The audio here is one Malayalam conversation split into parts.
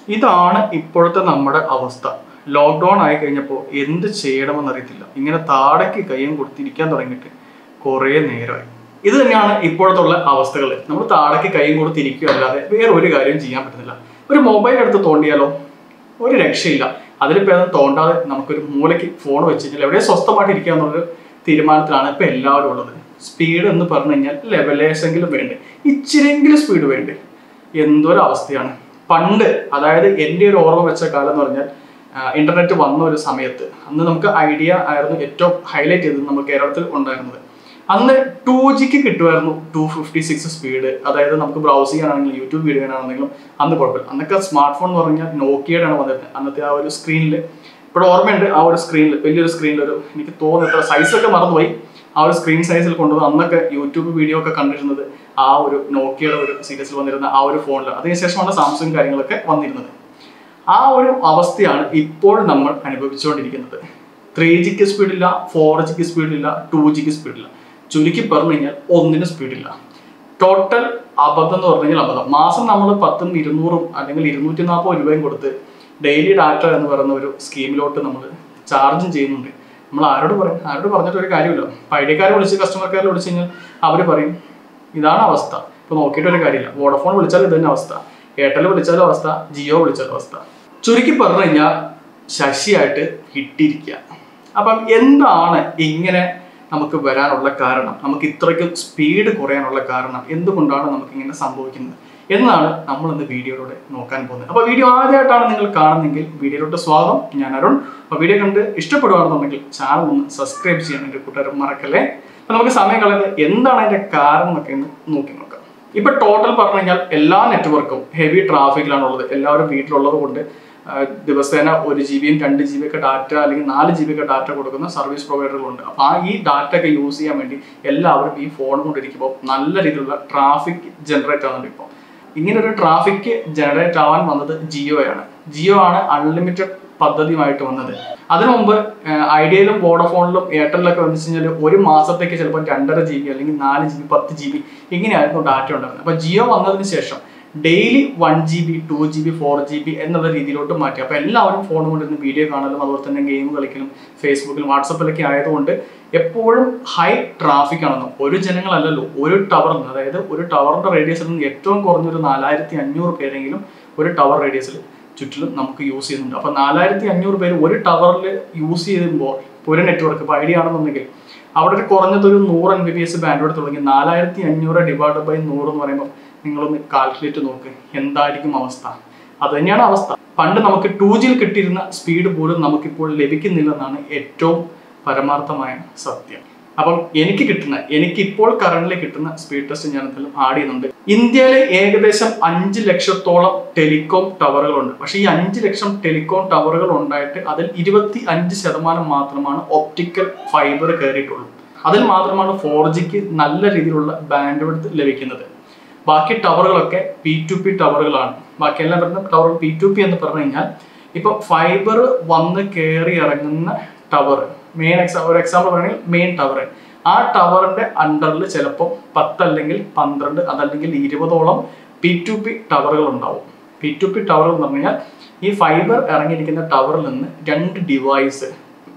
ഇതാണ് ഇപ്പോഴത്തെ നമ്മുടെ അവസ്ഥ ലോക്ക്ഡൗൺ ആയി കഴിഞ്ഞപ്പോൾ എന്ത് ചെയ്യണമെന്ന് അറിയത്തില്ല ഇങ്ങനെ താടയ്ക്ക് കയ്യും കൊടുത്തിരിക്കാൻ തുടങ്ങിയിട്ട് കുറേ നേരമായി ഇത് തന്നെയാണ് ഇപ്പോഴത്തെ ഉള്ള അവസ്ഥകൾ നമ്മൾ താടയ്ക്ക് കൈയും കൊടുത്തിരിക്കുക അല്ലാതെ വേറെ ഒരു കാര്യവും ചെയ്യാൻ പറ്റുന്നില്ല ഒരു മൊബൈൽ എടുത്ത് തോണ്ടിയാലോ ഒരു രക്ഷയില്ല അതിൽ ഭേദം തോണ്ടാതെ നമുക്കൊരു മൂലയ്ക്ക് ഫോൺ വെച്ച് കഴിഞ്ഞാൽ എവിടെ സ്വസ്ഥമായിട്ട് ഇരിക്കുക എന്നുള്ളൊരു തീരുമാനത്തിലാണ് ഇപ്പൊ എല്ലാവരും ഉള്ളത് സ്പീഡ് എന്ന് പറഞ്ഞു കഴിഞ്ഞാൽ ലെവലേഴ്സെങ്കിലും വേണ്ടേ ഇച്ചിരെങ്കിലും സ്പീഡ് വേണ്ടേ എന്തൊരു അവസ്ഥയാണ് പണ്ട് അതായത് എൻ്റെ ഒരു ഓർമ്മ വെച്ച കാലം എന്ന് പറഞ്ഞാൽ ഇന്റർനെറ്റ് വന്ന ഒരു സമയത്ത് അന്ന് നമുക്ക് ഐഡിയ ആയിരുന്നു ഏറ്റവും ഹൈലൈറ്റ് ചെയ്തത് നമ്മൾ കേരളത്തിൽ ഉണ്ടായിരുന്നത് അന്ന് ടു ജിക്ക് കിട്ടുമായിരുന്നു ടു ഫിഫ്റ്റി സിക്സ് സ്പീഡ് അതായത് നമുക്ക് ബ്രൗസ് ചെയ്യാനാണെങ്കിലും യൂട്യൂബ് വീഡിയോ ചെയ്യാനാണെങ്കിലും അന്ന് കുഴപ്പമില്ല അന്നൊക്കെ സ്മാർട്ട് ഫോൺ എന്ന് പറഞ്ഞാൽ നോക്കിയയുടെ ആണ് വന്നിരുന്നത് അന്നത്തെ ആ ഒരു സ്ക്രീനിൽ ഇപ്പോൾ ഓർമ്മയുണ്ട് ആ ഒരു സ്ക്രീനിൽ വലിയൊരു സ്ക്രീനിൽ ഒരു എനിക്ക് തോന്നുന്നു സൈസൊക്കെ മറന്നുപോയി ആ ഒരു സ്ക്രീൻ സൈസിൽ കൊണ്ടുവന്ന് അന്നൊക്കെ യൂട്യൂബ് വീഡിയോ ഒക്കെ കണ്ടിരുന്നത് ആ ഒരു നോക്കിയയുടെ ഒരു സീരീസിൽ വന്നിരുന്ന ആ ഒരു ഫോണിൽ അതിനുശേഷമാണ് സാംസങ് കാര്യങ്ങളൊക്കെ വന്നിരുന്നത് ആ ഒരു അവസ്ഥയാണ് ഇപ്പോൾ നമ്മൾ അനുഭവിച്ചുകൊണ്ടിരിക്കുന്നത് ത്രീ ജിക്ക് സ്പീഡില്ല ഫോർ ജിക്ക് സ്പീഡില്ല ടു ജിക്ക് സ്പീഡില്ല ചുരുക്കി പറഞ്ഞു കഴിഞ്ഞാൽ ഒന്നിനും സ്പീഡില്ല ടോട്ടൽ അബദ്ധം എന്ന് പറഞ്ഞു കഴിഞ്ഞാൽ അബദ്ധം മാസം നമ്മൾ പത്തും ഇരുന്നൂറും അല്ലെങ്കിൽ ഇരുന്നൂറ്റി നാൽപ്പത് രൂപയും കൊടുത്ത് ഡെയിലി ഡാറ്റ എന്ന് പറയുന്ന ഒരു സ്കീമിലോട്ട് നമ്മൾ ചാർജും ചെയ്യുന്നുണ്ട് നമ്മൾ ആരോട് പറയും ആരോട് പറഞ്ഞിട്ട് ഒരു കാര്യമില്ല ഇപ്പം ഐഡിയക്കാരെ വിളിച്ച് കസ്റ്റമർ കെയറിൽ വിളിച്ച് കഴിഞ്ഞാൽ അവർ പറയും ഇതാണ് അവസ്ഥ ഇപ്പോൾ നോക്കിയിട്ട് ഒരു കാര്യമില്ല വോഡഫോൺ വിളിച്ചാൽ ഇത് തന്നെ അവസ്ഥ എയർടെൽ വിളിച്ചാലും അവസ്ഥ ജിയോ വിളിച്ചാലും അവസ്ഥ ചുരുക്കി പറഞ്ഞു കഴിഞ്ഞാൽ ശശിയായിട്ട് ഇട്ടിരിക്കുക അപ്പം എന്താണ് ഇങ്ങനെ നമുക്ക് വരാനുള്ള കാരണം നമുക്ക് ഇത്രയ്ക്കും സ്പീഡ് കുറയാനുള്ള കാരണം എന്തുകൊണ്ടാണ് നമുക്ക് ഇങ്ങനെ സംഭവിക്കുന്നത് എന്നാണ് നമ്മൾ ഇന്ന് വീഡിയോയിലൂടെ നോക്കാൻ പോകുന്നത് അപ്പോൾ വീഡിയോ ആദ്യമായിട്ടാണ് നിങ്ങൾ കാണുന്നതെങ്കിൽ വീഡിയോയിലോട്ട് സ്വാഗതം ഞാൻ അരുൺ അപ്പോൾ വീഡിയോ കണ്ട് ഇഷ്ടപ്പെടുകയാണെന്നുണ്ടെങ്കിൽ ചാനൽ ഒന്ന് സബ്സ്ക്രൈബ് ചെയ്യാൻ എൻ്റെ കൂട്ടുകാരും മറക്കല്ലേ അപ്പോൾ നമുക്ക് സമയം കളയുന്നത് എന്താണ് അതിൻ്റെ കാരണം എന്നൊക്കെ ഒന്ന് നോക്കി നോക്കാം ഇപ്പൊ ടോട്ടൽ പറഞ്ഞു കഴിഞ്ഞാൽ എല്ലാ നെറ്റ്വർക്കും ഹെവി ട്രാഫിക്കിലാണുള്ളത് എല്ലാവരും വീട്ടിലുള്ളത് കൊണ്ട് ആ, ദിവസേന ഒരു ജി ബിയും രണ്ട് ജി ബി ഒക്കെ ഡാറ്റ അല്ലെങ്കിൽ നാല് ജി ബി ഒക്കെ ഡാറ്റ കൊടുക്കുന്ന സർവീസ് പ്രൊവൈഡറുകളുണ്ട് അപ്പോൾ ആ ഈ ഡാറ്റ ഒക്കെ യൂസ് ചെയ്യാൻ വേണ്ടി എല്ലാവരും ഈ ഫോൺ കൊണ്ടിരിക്കുമ്പോൾ നല്ല രീതിയിലുള്ള ട്രാഫിക് ജനറേറ്റ് ആവുന്നുണ്ട് ഇപ്പോൾ ഇങ്ങനെ ഒരു ട്രാഫിക് ജനറേറ്റ് ആവാൻ വന്നത് ജിയോയാണ് ജിയോ ആണ് അൺലിമിറ്റഡ് പദ്ധതിയുമായിട്ട് വന്നത് അതിനു മുമ്പ് ആ, ഐഡിയയിലും വോഡഫോണിലും എയർടെലിലൊക്കെ വന്നു കഴിഞ്ഞാൽ ഒരു മാസത്തേക്ക് ചിലപ്പോൾ രണ്ടര ജി ബി അല്ലെങ്കിൽ നാല് ജി ബി പത്ത് ജി ബി ഇങ്ങനെയായിരുന്നു ഡാറ്റ ഉണ്ടായിരുന്നത് അപ്പോൾ ജിയോ വന്നതിന് ശേഷം daily one G B two G B four G B എന്നുള്ള രീതിയിലോട്ട് മാറ്റി അപ്പോൾ എല്ലാവരും ഫോൺ കൊണ്ടിരുന്ന് വീഡിയോ കാണലും അതുപോലെ തന്നെ ഗെയിം കളിക്കലും ഫേസ്ബുക്കിലും വാട്സപ്പിലൊക്കെ ആയതുകൊണ്ട് എപ്പോഴും ഹൈ ട്രാഫിക് ആണെന്നും ഒരു ജനങ്ങളല്ലല്ലോ ഒരു ടവറിൽ നിന്ന് അതായത് ഒരു ടവറിന്റെ റേഡിയസിൽ നിന്ന് ഏറ്റവും കുറഞ്ഞൊരു നാലായിരത്തി അഞ്ഞൂറ് പേരെങ്കിലും ഒരു ടവർ റേഡിയസിൽ ചുറ്റിലും നമുക്ക് യൂസ് ചെയ്യുന്നുണ്ട് അപ്പോൾ നാലായിരത്തി അഞ്ഞൂറ് പേര് ഒരു ടവറിൽ യൂസ് ചെയ്യുമ്പോൾ ഇപ്പോൾ ഒരു നെറ്റ്വർക്ക് ഇപ്പോൾ ഐഡിയ ആണെന്നുണ്ടെങ്കിൽ അവിടെ ഒരു കുറഞ്ഞത് ഒരു നൂറ് M B P S band തുടങ്ങി നാലായിരത്തി അഞ്ഞൂറ് ഡിവൈഡ് ബൈ നൂറ് എന്ന് പറയുമ്പോൾ നിങ്ങളൊന്ന് കാൽക്കുലേറ്റ് നോക്ക് എന്തായിരിക്കും അവസ്ഥ അത് തന്നെയാണ് അവസ്ഥ പണ്ട് നമുക്ക് ടു ജിയിൽ കിട്ടിയിരുന്ന സ്പീഡ് പോലും നമുക്കിപ്പോൾ ലഭിക്കുന്നില്ലെന്നാണ് ഏറ്റവും പരമാർത്ഥമായ സത്യം അപ്പം എനിക്ക് കിട്ടുന്ന എനിക്ക് ഇപ്പോൾ കറണ്ടിൽ കിട്ടുന്ന സ്പീഡ് ടെസ്റ്റ് ഞാൻ എന്തായാലും ആഡ് ചെയ്യുന്നുണ്ട് ഇന്ത്യയിലെ ഏകദേശം അഞ്ച് ലക്ഷത്തോളം ടെലികോം ടവറുകളുണ്ട് പക്ഷേ ഈ അഞ്ച് ലക്ഷം ടെലികോം ടവറുകൾ ഉണ്ടായിട്ട് അതിൽ ഇരുപത്തി അഞ്ച് ശതമാനം മാത്രമാണ് ഒപ്റ്റിക്കൽ ഫൈബർ കയറിയിട്ടുള്ളൂ അതിൽ മാത്രമാണ് ഫോർ ജിക്ക് നല്ല രീതിയിലുള്ള ബാൻഡ് വിഡ്ത്ത് ലഭിക്കുന്നത് ബാക്കി ടവറുകളൊക്കെ പി ടു പി ടവറുകളാണ് ബാക്കി എല്ലാം വരുന്ന ടവർ പി ടു പി എന്ന് പറഞ്ഞു കഴിഞ്ഞാൽ ഇപ്പൊ ഫൈബർ വന്ന് കയറി ഇറങ്ങുന്ന ടവർ മെയിൻ എക്സാ ഒരു എക്സാമ്പിൾ പറയുകയാണെങ്കിൽ മെയിൻ ടവർ ആ ടവറിന്റെ അണ്ടറിൽ ചിലപ്പോൾ പത്തല്ലെങ്കിൽ പന്ത്രണ്ട് അതല്ലെങ്കിൽ ഇരുപതോളം പി ടു പി ടവറുകൾ ഉണ്ടാവും പി ടു പി ടവറുകൾ എന്ന് പറഞ്ഞു കഴിഞ്ഞാൽ ഈ ഫൈബർ ഇറങ്ങിയിരിക്കുന്ന ടവറിൽ നിന്ന് രണ്ട് device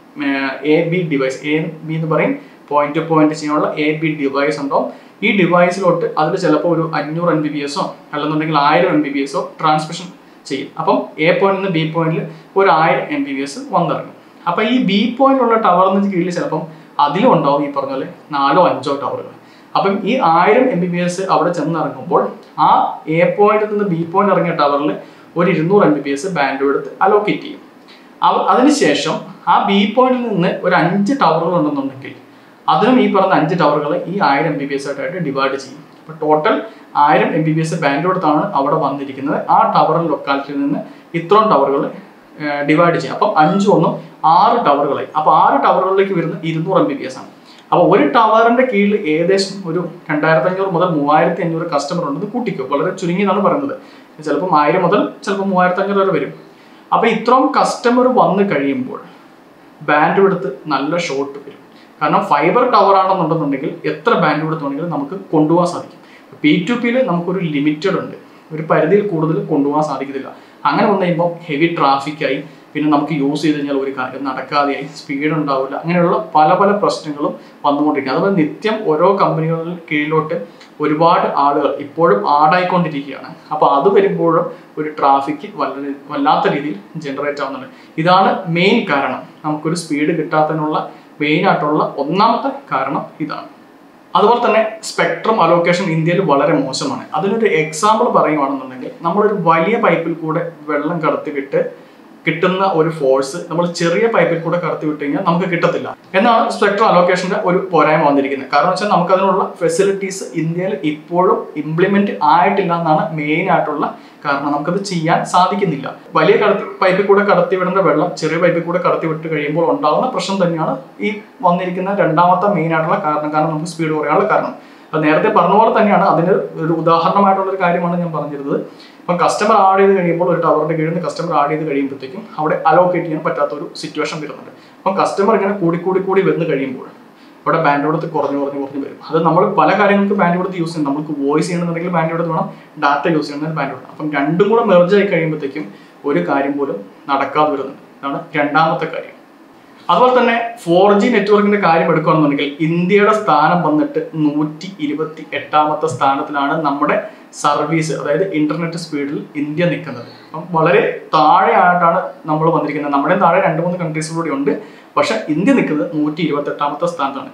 A B device A B എന്ന് പറയും പോയിന്റ് ടു പോയിന്റ് ചെയ്യാനുള്ള എ ബി ഡിവൈസ് ഉണ്ടാവും ഈ ഡിവൈസിലോട്ട് അതിൽ ചിലപ്പോൾ ഒരു അഞ്ഞൂറ് എം ബി ബി എസോ അല്ലെന്നുണ്ടെങ്കിൽ ആയിരം എം ബി ബി എസോ ട്രാൻസ്മിഷൻ ചെയ്യും അപ്പം എ പോയിന്റിൽ നിന്ന് ബി പോയിന്റിൽ ഒരു ആയിരം എം ബി ബി എസ് വന്നിറങ്ങും അപ്പം ഈ ബി പോയിന്റിലുള്ള ടവറിന് കീഴിൽ ചിലപ്പം അതിലും ഉണ്ടാവും ഈ പറഞ്ഞ പോലെ നാലോ അഞ്ചോ ടവറുകൾ അപ്പം ഈ ആയിരം എം ബി ബി എസ് അവിടെ ചെന്നിറങ്ങുമ്പോൾ ആ എ പോയിന്റിൽ നിന്ന് ബി പോയിന്റ് ഇറങ്ങിയ ടവറിൽ ഒരു ഇരുന്നൂറ് M B P S band എടുത്ത് അലോക്കേറ്റ് ചെയ്യും അവ- അതിനുശേഷം ആ ബി പോയിന്റിൽ നിന്ന് ഒരു അഞ്ച് ടവറുകൾ ഉണ്ടെന്നുണ്ടെങ്കിൽ അതിനും ഈ പറഞ്ഞ അഞ്ച് ടവറുകൾ ഈ ആയിരം എം ബി ബി എസ് ആയിട്ട് ഡിവൈഡ് ചെയ്യും അപ്പോൾ ടോട്ടൽ ആയിരം M B P S band കൊടുത്താണ് അവിടെ വന്നിരിക്കുന്നത് ആ ടവറിൽ ലൊക്കാലിറ്റിയിൽ നിന്ന് ഇത്രയും ടവറുകൾ ഡിവൈഡ് ചെയ്യും അപ്പം അഞ്ചും ഒന്നും ആറ് ടവറുകളായി അപ്പോൾ ആറ് ടവറുകളിലേക്ക് വരുന്ന ഇരുന്നൂറ് എം ബി ബി എസ് ആണ് അപ്പോൾ ഒരു ടവറിന്റെ കീഴിൽ ഏകദേശം ഒരു രണ്ടായിരത്തി അഞ്ഞൂറ് മുതൽ മൂവായിരത്തി അഞ്ഞൂറ് കസ്റ്റമർ ഉണ്ടെന്ന് കൂട്ടിക്കോ വളരെ ചുരുങ്ങിയതാണ് പറയുന്നത് ചിലപ്പം ആയിരം മുതൽ ചിലപ്പോൾ മൂവായിരത്തി അഞ്ഞൂറ് വരെ വരും അപ്പോൾ ഇത്രയും കസ്റ്റമർ വന്നു കഴിയുമ്പോൾ ബാൻഡ് വിടുത്ത് നല്ല ഷോർട്ട് വരും കാരണം ഫൈബർ ടവർ ആണെന്നുണ്ടെന്നുണ്ടെങ്കിൽ എത്ര ബാൻഡ് വിടുത്ത് വേണമെങ്കിലും നമുക്ക് കൊണ്ടുപോകാൻ സാധിക്കും പി ടു പിയിൽ നമുക്കൊരു ലിമിറ്റഡ് ഉണ്ട് ഒരു പരിധിയിൽ കൂടുതൽ കൊണ്ടുപോകാൻ സാധിക്കത്തില്ല അങ്ങനെ വന്നു കഴിയുമ്പോൾ ഹെവി ട്രാഫിക്കായി പിന്നെ നമുക്ക് യൂസ് ചെയ്ത് കഴിഞ്ഞാൽ ഒരു കാര്യം നടക്കാതെയായി സ്പീഡ് ഉണ്ടാവില്ല അങ്ങനെയുള്ള പല പല പ്രശ്നങ്ങളും വന്നുകൊണ്ടിരിക്കുക അതുപോലെ നിത്യം ഓരോ കമ്പനികളിൽ കീഴിലോട്ട് ഒരുപാട് ആളുകൾ ഇപ്പോഴും ആടായിക്കൊണ്ടിരിക്കുകയാണ് അപ്പോൾ അത് വരുമ്പോഴും ഒരു ട്രാഫിക് വളരെ വല്ലാത്ത രീതിയിൽ ജനറേറ്റ് ആവുന്നുണ്ട് ഇതാണ് മെയിൻ കാരണം നമുക്കൊരു സ്പീഡ് കിട്ടാത്തതിനുള്ള മെയിൻ ആയിട്ടുള്ള ഒന്നാമത്തെ കാരണം ഇതാണ് അതുപോലെ തന്നെ സ്പെക്ട്രം അലോക്കേഷൻ ഇന്ത്യയിൽ വളരെ മോശമാണ് അതിനൊരു എക്സാമ്പിൾ പറയുകയാണെന്നുണ്ടെങ്കിൽ നമ്മളൊരു വലിയ പൈപ്പിൽ കൂടെ വെള്ളം കടത്തിവിട്ട് കിട്ടുന്ന ഒരു ഫോഴ്സ് നമ്മൾ ചെറിയ പൈപ്പിൽ കൂടെ കടത്തി വിട്ട് കഴിഞ്ഞാൽ നമുക്ക് കിട്ടത്തില്ല എന്നാണ് സ്പെക്ട്രം അലോക്കേഷന്റെ ഒരു പോരായ്മ വന്നിരിക്കുന്നത് കാരണം വെച്ചാൽ നമുക്ക് അതിനുള്ള ഫെസിലിറ്റീസ് ഇന്ത്യയിൽ ഇപ്പോഴും ഇംപ്ലിമെന്റ് ആയിട്ടില്ല എന്നാണ് മെയിൻ ആയിട്ടുള്ള കാരണം നമുക്കത് ചെയ്യാൻ സാധിക്കുന്നില്ല വലിയ കടത്തി പൈപ്പിൽ കൂടെ കടത്തി വിടേണ്ട വെള്ളം ചെറിയ പൈപ്പിൽ കൂടെ കടത്തി വിട്ട് കഴിയുമ്പോൾ ഉണ്ടാകുന്ന പ്രശ്നം തന്നെയാണ് ഈ വന്നിരിക്കുന്ന രണ്ടാമത്തെ മെയിൻ ആയിട്ടുള്ള കാരണം കാരണം നമുക്ക് സ്പീഡ് കുറയാനുള്ള കാരണം അത് നേരത്തെ പറഞ്ഞ പോലെ തന്നെയാണ് അതിന് ഒരു ഉദാഹരണമായിട്ടുള്ള ഒരു കാര്യമാണ് ഞാൻ പറഞ്ഞിരുന്നത് ഇപ്പം കസ്റ്റമർ ആഡ് ചെയ്ത് കഴിയുമ്പോൾ ഒരു ടവറിന്റെ കീഴിൽ നിന്ന് കസ്റ്റമർ ആഡ് ചെയ്ത് കഴിയുമ്പോഴത്തേക്കും അവിടെ അലോക്കേറ്റ് ചെയ്യാൻ പറ്റാത്ത ഒരു സിറ്റുവേഷൻ വരുന്നുണ്ട് അപ്പം കസ്റ്റമർ ഇങ്ങനെ കൂടി കൂടി കൂടി വന്ന് കഴിയുമ്പോൾ അവിടെ ബാൻഡ് കൊടുത്ത് കുറഞ്ഞു കുറഞ്ഞു കുറഞ്ഞു വരും അത് നമ്മൾ പല കാര്യങ്ങൾക്ക് ബാൻഡ് കൊടുത്ത് യൂസ് ചെയ്യണം നമുക്ക് വോയിസ് ചെയ്യണമെന്നുണ്ടെങ്കിൽ ബാൻഡ് കൊടുത്ത് വേണം ഡാറ്റ യൂസ് ചെയ്യണമെങ്കിൽ ബാൻഡ് കൊടുക്കണം അപ്പം രണ്ടും കൂടെ മെർജ് ആയി കഴിയുമ്പോഴത്തേക്കും ഒരു കാര്യം പോലും നടക്കാതെ വരുന്നുണ്ട് ഇതാണ് രണ്ടാമത്തെ കാര്യം അതുപോലെ തന്നെ ഫോർ ജി നെറ്റ്വർക്കിന്റെ കാര്യം എടുക്കുകയാണെന്നുണ്ടെങ്കിൽ ഇന്ത്യയുടെ സ്ഥാനം വന്നിട്ട് നൂറ്റി ഇരുപത്തി എട്ടാമത്തെ സ്ഥാനത്തിലാണ് നമ്മുടെ സർവീസ് അതായത് ഇന്റർനെറ്റ് സ്പീഡിൽ ഇന്ത്യ നിൽക്കുന്നത് അപ്പം വളരെ താഴെയായിട്ടാണ് നമ്മൾ വന്നിരിക്കുന്നത് നമ്മുടെ താഴെ രണ്ട് മൂന്ന് കൺട്രീസ് കൂടി ഉണ്ട് പക്ഷെ ഇന്ത്യ നിൽക്കുന്നത് നൂറ്റി ഇരുപത്തി എട്ടാമത്തെ സ്ഥാനത്താണ്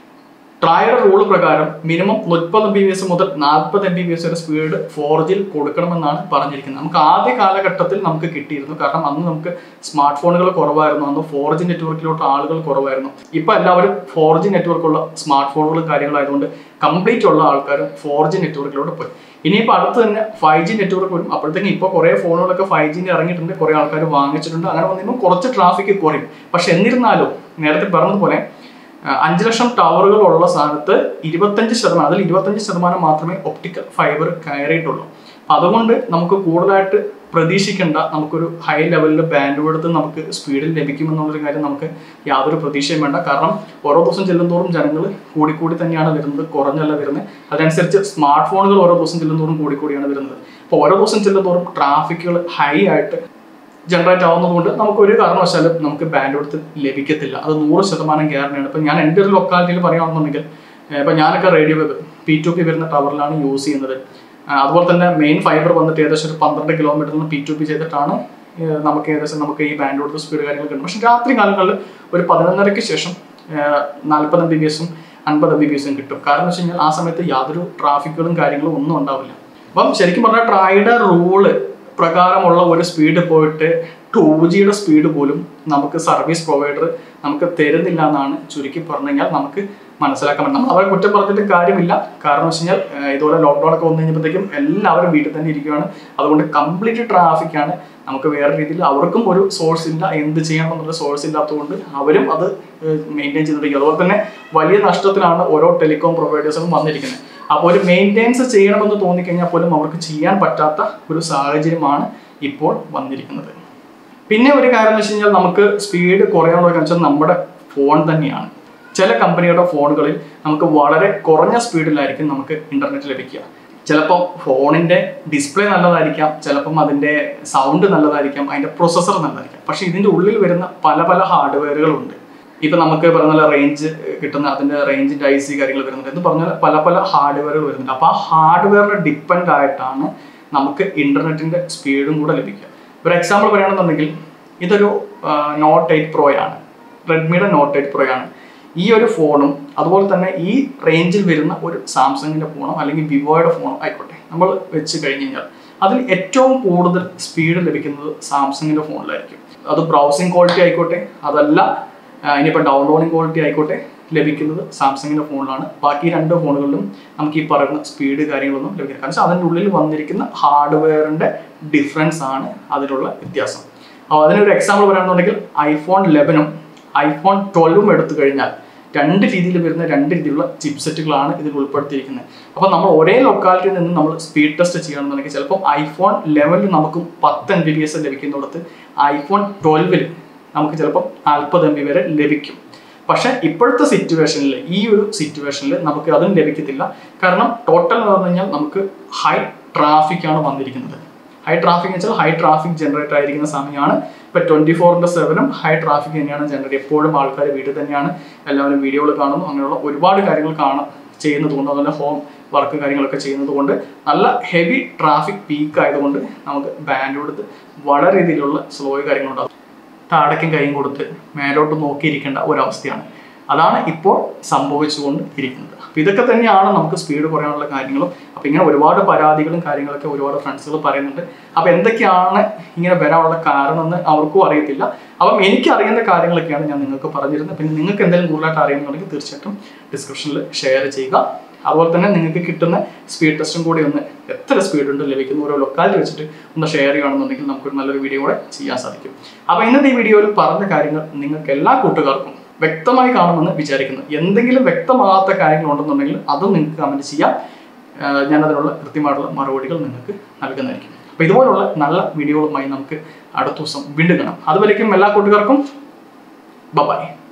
ട്രയൽ റൂൾ പ്രകാരം മിനിമം മുപ്പത് എം ബി ബി എസ് മുതൽ നാൽപ്പത് എം ബി ബി എസ് വരെ സ്പീഡ് ഫോർ ജിയിൽ കൊടുക്കണമെന്നാണ് പറഞ്ഞിരിക്കുന്നത് നമുക്ക് ആദ്യ കാലഘട്ടത്തിൽ നമുക്ക് കിട്ടിയിരുന്നു കാരണം അന്ന് നമുക്ക് സ്മാർട്ട് ഫോണുകൾ കുറവായിരുന്നു അന്ന് ഫോർ ജി നെറ്റ്വർക്കിലോട്ട് ആളുകൾ കുറവായിരുന്നു ഇപ്പൊ എല്ലാവരും ഫോർ ജി നെറ്റ്വർക്കുള്ള സ്മാർട്ട് ഫോണുകളും കാര്യങ്ങളായതുകൊണ്ട് കംപ്ലീറ്റ് ഉള്ള ആൾക്കാർ ഫോർ ജി നെറ്റ്വർക്കിലോട്ട് പോയി ഇനിയിപ്പോൾ അടുത്ത് തന്നെ ഫൈവ് ജി നെറ്റ്വർക്ക് വരും അപ്പോഴത്തേക്കും ഇപ്പോൾ കുറേ ഫോണുകളൊക്കെ ഫൈവ് ജിന്റെ ഇറങ്ങിയിട്ടുണ്ട് കുറേ ആൾക്കാർ വാങ്ങിച്ചിട്ടുണ്ട് അങ്ങനെ വന്നിരുമ്പോൾ കുറച്ച് ട്രാഫിക് കുറയും പക്ഷെ എന്നിരുന്നാലും നേരത്തെ പറഞ്ഞതുപോലെ അഞ്ച് ലക്ഷം ടവറുകൾ ഉള്ള സ്ഥാനത്ത് ഇരുപത്തഞ്ച് ശതമാനം അതിൽ ഇരുപത്തഞ്ച് ശതമാനം മാത്രമേ ഒപ്റ്റിക്കൽ ഫൈബർ കയറിയിട്ടുള്ളൂ അതുകൊണ്ട് നമുക്ക് കൂടുതലായിട്ട് പ്രതീക്ഷിക്കേണ്ട നമുക്കൊരു ഹൈ ലെവലിൽ ബാൻഡ് കൊടുത്ത് നമുക്ക് സ്പീഡിൽ ലഭിക്കുമെന്നുള്ളൊരു കാര്യം നമുക്ക് യാതൊരു പ്രതീക്ഷയും വേണ്ട കാരണം ഓരോ ദിവസം ചെല്ലുന്തോറും ജനങ്ങൾ കൂടിക്കൂടി തന്നെയാണ് വരുന്നത് കുറഞ്ഞല്ല വരുന്നത് അതിനനുസരിച്ച് സ്മാർട്ട് ഫോണുകൾ ഓരോ ദിവസം ചെല്ലുന്തോറും കൂടിക്കൂടിയാണ് വരുന്നത് അപ്പോൾ ഓരോ ദിവസം ചെല്ലുന്തോറും ട്രാഫിക്കുകൾ ഹൈ ആയിട്ട് ജനറേറ്റ് ആവുന്നത് കൊണ്ട് നമുക്ക് ഒരു കാരണവശാലും നമുക്ക് ബാൻഡ് കൊടുത്ത് ലഭിക്കത്തില്ല അത് നൂറ് ശതമാനം ഗ്യാരണ്ടിയാണ് ഇപ്പം ഞാൻ എൻ്റെ ഒരു ലൊക്കാലിറ്റിയിൽ പറയുകയാണെന്നുണ്ടെങ്കിൽ ഇപ്പം ഞാനൊക്കെ radio web P two P വരുന്ന ടവറിലാണ് യൂസ് ചെയ്യുന്നത് അതുപോലെ തന്നെ മെയിൻ ഫൈബർ വന്നിട്ട് ഏകദേശം ഒരു പന്ത്രണ്ട് കിലോമീറ്ററിൽ നിന്ന് പി ടു പി ചെയ്തിട്ടാണ് നമുക്ക് ഏകദേശം നമുക്ക് ഈ ബാൻഡ് കൊടുത്ത് സ്പീഡ് കാര്യങ്ങൾ കിട്ടും പക്ഷേ രാത്രി കാലങ്ങളിൽ ഒരു പതിനൊന്നരയ്ക്ക് ശേഷം നാൽപ്പത് എം ബി ബി എസും അൻപത് എം ബി ബി എസും കിട്ടും കാരണം എന്ന് വെച്ച് കഴിഞ്ഞാൽ ആ സമയത്ത് യാതൊരു ട്രാഫിക്കുകളും കാര്യങ്ങളും ഒന്നും ഉണ്ടാവില്ല അപ്പം ശരിക്കും പറഞ്ഞാൽ ട്രൈഡ റൂള് പ്രകാരമുള്ള ഒരു സ്പീഡ് പോയിട്ട് ടു ജിയുടെ സ്പീഡ് പോലും നമുക്ക് സർവീസ് പ്രൊവൈഡർ നമുക്ക് തരുന്നില്ല എന്നാണ് ചുരുക്കി പറഞ്ഞു കഴിഞ്ഞാൽ നമുക്ക് മനസ്സിലാക്കാൻ പറ്റും നമ്മൾ അവരെ കുറ്റം പറഞ്ഞിട്ട് കാര്യമില്ല കാരണം വെച്ച് കഴിഞ്ഞാൽ ഇതുപോലെ ലോക്ക്ഡൗൺ ഒക്കെ വന്നു കഴിഞ്ഞപ്പോഴത്തേക്കും എല്ലാവരും വീട്ടിൽ തന്നെ ഇരിക്കുകയാണ് അതുകൊണ്ട് കംപ്ലീറ്റ് ട്രാഫിക്കാണ് നമുക്ക് വേറെ രീതിയിൽ അവർക്കും ഒരു സോഴ്സ് ഇല്ല എന്ത് ചെയ്യണം എന്നുള്ള സോഴ്സ് ഇല്ലാത്തതുകൊണ്ട് അവരും അത് മെയിൻറ്റെയിൻ ചെയ്തിരിക്കും അതുപോലെ തന്നെ വലിയ നഷ്ടത്തിലാണ് ഓരോ ടെലികോം പ്രൊവൈഡേഴ്സും വന്നിരിക്കുന്നത് അപ്പോൾ ഒരു മെയിൻറ്റെയിൻസ് ചെയ്യണമെന്ന് തോന്നിക്കഴിഞ്ഞാൽ പോലും അവർക്ക് ചെയ്യാൻ പറ്റാത്ത ഒരു സാഹചര്യമാണ് ഇപ്പോൾ വന്നിരിക്കുന്നത് പിന്നെ ഒരു കാര്യം എന്ന് വെച്ച് കഴിഞ്ഞാൽ നമുക്ക് സ്പീഡ് കുറയാനുള്ള കാര്യം വെച്ചാൽ നമ്മുടെ ഫോൺ തന്നെയാണ് ചില കമ്പനിയുടെ ഫോണുകളിൽ നമുക്ക് വളരെ കുറഞ്ഞ സ്പീഡിലായിരിക്കും നമുക്ക് ഇന്റർനെറ്റ് ലഭിക്കുക ചിലപ്പോൾ ഫോണിന്റെ ഡിസ്പ്ലേ നല്ലതായിരിക്കാം ചിലപ്പം അതിന്റെ സൗണ്ട് നല്ലതായിരിക്കാം അതിന്റെ പ്രൊസസ്സർ നല്ലതായിരിക്കാം പക്ഷെ ഇതിന്റെ ഉള്ളിൽ വരുന്ന പല പല ഹാർഡ്വെയറുകളുണ്ട് ഇപ്പൊ നമുക്ക് പറഞ്ഞ റേഞ്ച് കിട്ടുന്ന അതിന്റെ റേഞ്ചിന്റെ ഐ സി കാര്യങ്ങൾ വരുന്നുണ്ട് എന്ന് പറഞ്ഞാൽ പല പല ഹാർഡ്വെയറുകൾ വരുന്നുണ്ട് അപ്പോൾ ആ ഹാർഡ്വെയറിനെ ഡിപ്പെൻഡ് ആയിട്ടാണ് നമുക്ക് ഇന്റർനെറ്റിന്റെ സ്പീഡും കൂടെ ലഭിക്കുക ഒരു എക്സാമ്പിൾ പറയുകയാണെന്നുണ്ടെങ്കിൽ ഇതൊരു നോട്ട് എയ്റ്റ് പ്രോ ആണ് റെഡ്മിയുടെ നോട്ട് എയ്റ്റ് പ്രോ ആണ് ഈ ഒരു ഫോണും അതുപോലെ തന്നെ ഈ റേഞ്ചിൽ വരുന്ന ഒരു സാംസങ്ങിന്റെ ഫോണോ അല്ലെങ്കിൽ വിവോയുടെ ഫോണോ ആയിക്കോട്ടെ നമ്മൾ വെച്ച് കഴിഞ്ഞ് കഴിഞ്ഞാൽ അതിൽ ഏറ്റവും കൂടുതൽ സ്പീഡ് ലഭിക്കുന്നത് സാംസങ്ങിന്റെ ഫോണിലായിരിക്കും അത് ബ്രൗസിംഗ് ക്വാളിറ്റി ആയിക്കോട്ടെ അതല്ല ഇനിയിപ്പോൾ ഡൗൺലോഡിംഗ് ക്വാളിറ്റി ആയിക്കോട്ടെ ലഭിക്കുന്നത് സാംസങ്ങിന്റെ ഫോണിലാണ് ബാക്കി രണ്ട് ഫോണുകളിലും നമുക്ക് ഈ പറയുന്ന സ്പീഡ് കാര്യങ്ങളൊന്നും ലഭിക്കില്ല കാരണം അതിൻ്റെ ഉള്ളിൽ വന്നിരിക്കുന്ന ഹാർഡ്വെയറിന്റെ ഡിഫറൻസ് ആണ് അതിലുള്ള വ്യത്യാസം അപ്പോൾ അതിനൊരു എക്സാമ്പിൾ പറയുകയാണെന്നുണ്ടെങ്കിൽ ഐഫോൺ ലെവനും ഐഫോൺ ട്വൽവും എടുത്തു കഴിഞ്ഞാൽ രണ്ട് രീതിയിൽ വരുന്ന രണ്ട് രീതിയിലുള്ള ചിപ്സെറ്റുകളാണ് ഇതിൽ ഉൾപ്പെടുത്തിയിരിക്കുന്നത് അപ്പോൾ നമ്മൾ ഒരേ ലൊക്കാലിറ്റിയിൽ നിന്ന് നമ്മൾ സ്പീഡ് ടെസ്റ്റ് ചെയ്യണമെന്നുണ്ടെങ്കിൽ ചിലപ്പോൾ ഐഫോൺ ലെവനിൽ നമുക്ക് പത്ത് എം ബി ബി എസ് ലഭിക്കുന്നിടത്ത് ഐഫോൺ ട്വൽവിൽ നമുക്ക് ചിലപ്പോൾ നാൽപ്പത് എം ബി വരെ ലഭിക്കും പക്ഷെ ഇപ്പോഴത്തെ സിറ്റുവേഷനിൽ ഈ ഒരു സിറ്റുവേഷനിൽ നമുക്ക് അതും ലഭിക്കത്തില്ല കാരണം ടോട്ടൽ എന്ന് പറഞ്ഞു കഴിഞ്ഞാൽ നമുക്ക് ഹൈ ട്രാഫിക് ആണ് വന്നിരിക്കുന്നത് ഹൈ ട്രാഫിക് എന്ന് വെച്ചാൽ ഹൈ ട്രാഫിക് ജനറേറ്റ് ആയിരിക്കുന്ന സമയമാണ് ഇപ്പൊ ട്വന്റി ഫോറിന്റെ സെവനും ഹൈ ട്രാഫിക് തന്നെയാണ് ജനറേറ്റ് എപ്പോഴും ആൾക്കാർ വീട്ടിൽ തന്നെയാണ് എല്ലാവരും വീഡിയോകൾ കാണുന്നു അങ്ങനെയുള്ള ഒരുപാട് കാര്യങ്ങൾ കാണാം ചെയ്യുന്നത് കൊണ്ട് അതുപോലെ ഹോം വർക്ക് കാര്യങ്ങളൊക്കെ ചെയ്യുന്നത് കൊണ്ട് നല്ല ഹെവി ട്രാഫിക് പീക്ക് ആയതുകൊണ്ട് നമുക്ക് ബാൻഡ് കൊടുത്ത് വളരെ രീതിയിലുള്ള സ്ലോ കാര്യങ്ങളുണ്ടാകും താടയ്ക്കും കൈയും കൊടുത്ത് മേലോട്ട് നോക്കിയിരിക്കേണ്ട ഒരവസ്ഥയാണ് അതാണ് ഇപ്പോൾ സംഭവിച്ചുകൊണ്ട് ഇരിക്കുന്നത് അപ്പോൾ ഇതൊക്കെ തന്നെയാണ് നമുക്ക് സ്പീഡ് കുറയാനുള്ള കാര്യങ്ങളും അപ്പോൾ ഇങ്ങനെ ഒരുപാട് പരാതികളും കാര്യങ്ങളൊക്കെ ഒരുപാട് ഫ്രണ്ട്സുകൾ പറയുന്നുണ്ട് അപ്പോൾ എന്തൊക്കെയാണ് ഇങ്ങനെ വരാനുള്ള കാരണം എന്ന് അവർക്കും അറിയത്തില്ല അപ്പം എനിക്ക് അറിയുന്ന കാര്യങ്ങളൊക്കെയാണ് ഞാൻ നിങ്ങൾക്ക് പറഞ്ഞിരുന്നത് പിന്നെ നിങ്ങൾക്ക് എന്തെങ്കിലും കൂടുതലായിട്ട് അറിയുന്നുണ്ടെങ്കിൽ തീർച്ചയായിട്ടും ഡിസ്ക്രിപ്ഷനിൽ ഷെയർ ചെയ്യുക അതുപോലെ തന്നെ നിങ്ങൾക്ക് കിട്ടുന്ന സ്പീഡ് ടെസ്റ്റും കൂടി ഒന്ന് എത്ര സ്പീഡ് ഉണ്ട് ലഭിക്കുന്ന ഓരോ ലൊക്കാലിറ്റി വെച്ചിട്ട് ഒന്ന് ഷെയർ ചെയ്യുകയാണെന്നുണ്ടെങ്കിൽ നമുക്കൊരു നല്ലൊരു വീഡിയോ കൂടെ ചെയ്യാൻ സാധിക്കും അപ്പോൾ ഇന്നത്തെ ഈ വീഡിയോയിൽ പറഞ്ഞ കാര്യങ്ങൾ നിങ്ങൾക്ക് എല്ലാ കൂട്ടുകാർക്കും വ്യക്തമായി കാണുമെന്ന് വിചാരിക്കുന്നു എന്തെങ്കിലും വ്യക്തമാകാത്ത കാര്യങ്ങൾ ഉണ്ടെന്നുണ്ടെങ്കിൽ അതും നിങ്ങൾക്ക് കമൻറ്റ് ചെയ്യാം ആഹ് ഞാൻ അതിനുള്ള കൃത്യമായിട്ടുള്ള മറുപടികൾ നിങ്ങൾക്ക് നൽകുന്നതായിരിക്കും അപ്പോൾ ഇതുപോലുള്ള നല്ല വീഡിയോകളുമായി നമുക്ക് അടുത്ത ദിവസം വീണ്ടും കാണാം അതുവരേക്കും എല്ലാ കൂട്ടുകാർക്കും ബൈ